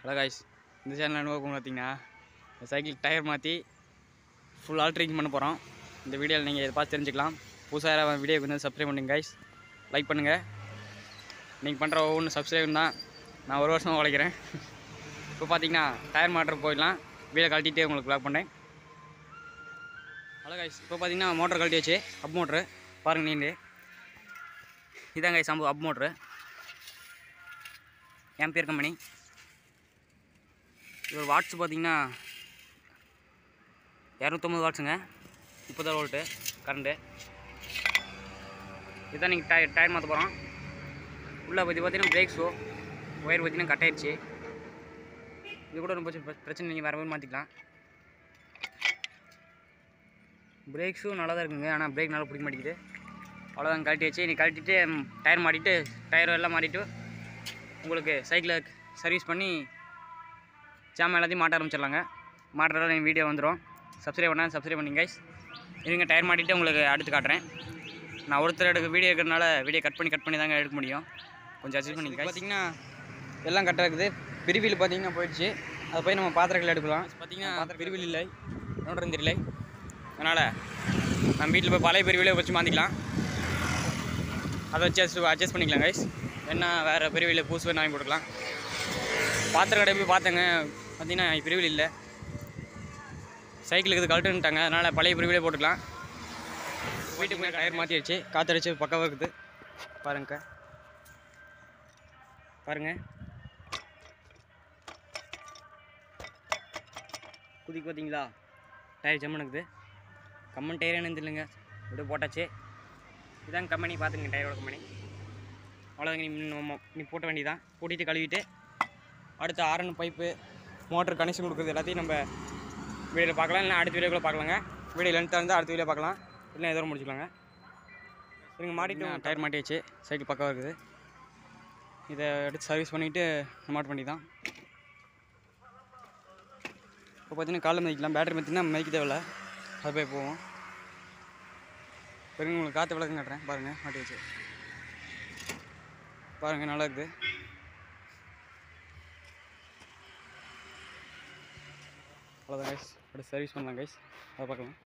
hello guys இந்த channel என்ன பார்க்கும் பார்த்தீங்கன்னா இந்த சைக்கிள் டயர் மாற்றி ஃபுல் ஆல்ட்ரிங் பண்ண போகிறோம் இந்த வீடியோவில் நீங்கள் இதை பார்த்து தெரிஞ்சுக்கலாம் புதுசாக யாராவது வீடியோக்கு வந்து சப்ஸ்கிரைப் பண்ணுங்க காய்ஸ் லைக் பண்ணுங்கள் நீங்கள் பண்ணுற ஒவ்வொன்று சப்ஸ்கிரைப் தான் நான் ஒரு வருஷமாக உழைக்கிறேன் இப்போ பார்த்தீங்கன்னா டயர் மாட்டர் போயிடலாம் வீடியோ கழட்டிட்டு உங்களுக்கு ப்ளாக் பண்ணேன் ஹலோ காய்ஸ் இப்போ பார்த்தீங்கன்னா மோட்டர் கழட்டியாச்சு அப் மோட்ரு பாருங்கள் நீண்டு இதான் காய்ஸ் அம்பு அப் மோட்ரு ஆம்பியர் கம்பெனி இது வாட்ஸ் பார்த்தீங்கன்னா இரநூத்தொம்பது வாட்ஸுங்க முப்பத்தாறு வோல்ட்டு கரண்ட்டு இதுதான் நீங்கள் டயர் டயர் மாற்ற போகிறோம் உள்ளே பற்றி பார்த்தீங்கன்னா பிரேக் ஷோ ஒயர் பார்த்தீங்கன்னா கட் ஆயிடுச்சு இது கூட ரொம்ப பிரச்சனை- பிரச்சனை நீங்கள் வேறு மாதிரி மாற்றிக்கலாம் பிரேக் ஷூ நல்லா தான் இருக்குங்க ஆனால் பிரேக் நல்லா பிடிக்க மாட்டேங்குது அவ்வளோதான் கழட்டியாச்சு நீ கழட்டிட்டு ம், டயர் மாட்டிட்டு டயர் எல்லாம் மாட்டிட்டு உங்களுக்கு சைக்கிளை சர்வீஸ் பண்ணி ஜாமான் எல்லாத்தையும் மாட்ட ஆரம்பிச்சிடலாங்க மாட்டுறதால என் வீடியோ வந்துடும் சப்ஸ்கிரைப் பண்ணால் சப்ஸ்கிரைப் பண்ணிங்க கைஸ் இருங்க டயர் மாட்டிட்டு உங்களுக்கு அடுத்து காட்டுறேன் நான் ஒருத்தர் எடுக்க வீடியோ இருக்கிறனால வீடியோ கட் பண்ணி கட் பண்ணி தாங்க எடுக்க முடியும் கொஞ்சம் அட்ஜஸ்ட் பண்ணிங்க பார்த்தீங்கன்னா எல்லாம் கரெக்டாக இருக்குது பிரிவில் பார்த்தீங்கன்னா போயிடுச்சு அதை போய் நம்ம பாத்திரங்கள் எடுக்கலாம் பார்த்தீங்கன்னா பிரிவில் இல்லை நோட்டம் தெரியல அதனால் நம்ம வீட்டில் போய் பழைய பிரிவிலே வச்சு மாற்றிக்கலாம் அதை வச்சு அட்ஜஸ்ட் அட்ஜஸ்ட் பண்ணிக்கலாம் கைஸ் என்ன வேறு பிரிவில் புதுசு வேணும் வாங்கி கொடுக்கலாம் பாத்திர கடை போய் பார்த்தேங்க பார்த்தீங்கன்னா பிரிவில் இல்லை சைக்கிளுக்கு இது கழட்டுன்ட்டாங்க அதனால் பழைய பிரிவிலே போட்டுக்கலாம் வீட்டுக்கு போய் டயர் மாற்றிடுச்சு காற்றடிச்சு பக்கவாக இருக்குது பாருங்கக்கா பாருங்க குதிக்கு பார்த்தீங்களா டயர் ஜம்முனுக்குது கம்மன் டயர் என்னன்னு தெரியலங்க அப்படியே போட்டாச்சு இதான் கம்பெனி பார்த்துங்க டயரோட கம்பெனி அவ்வளோதாங்க நீ நம்ம- நீ போட்ட வேண்டியதான் போட்டிட்டு கழுவிட்டு அடுத்து ஆரன் பைப்பு மோட்டர் கனெக்ஷன் கொடுக்குறது எல்லாத்தையும் நம்ம வீடியோவில் பார்க்கலாம் இல்லை அடுத்த வீடியோக்குள்ள பார்க்கலாங்க வீடியோ லென்த்தாக இருந்தால் அடுத்த வீடியோ பார்க்கலாம் இல்லை எதோ முடிச்சுக்கலாங்க இருங்க மாட்டிட்டு டயர் மாட்டியாச்சு சைக்கிள் பக்கம் இருக்குது இதை எடுத்து சர்வீஸ் பண்ணிவிட்டு மாட்ட பண்ணி தான் இப்போ பார்த்தீங்கன்னா காலைல மதிக்கலாம் பேட்டரி பார்த்தீங்கன்னா மதிக்க தேவையில்ல அது போய் போவோம் பெருங்க உங்களுக்கு காற்று விளக்கம் காட்டுறேன் பாருங்கள் மாட்டி வச்சு பாருங்கள் நல்லா இருக்குது அவ்வளோதான் கைஸ் அடுத்து சர்வீஸ் பண்ணலாம் கைஸ் அதை பார்க்கலாம்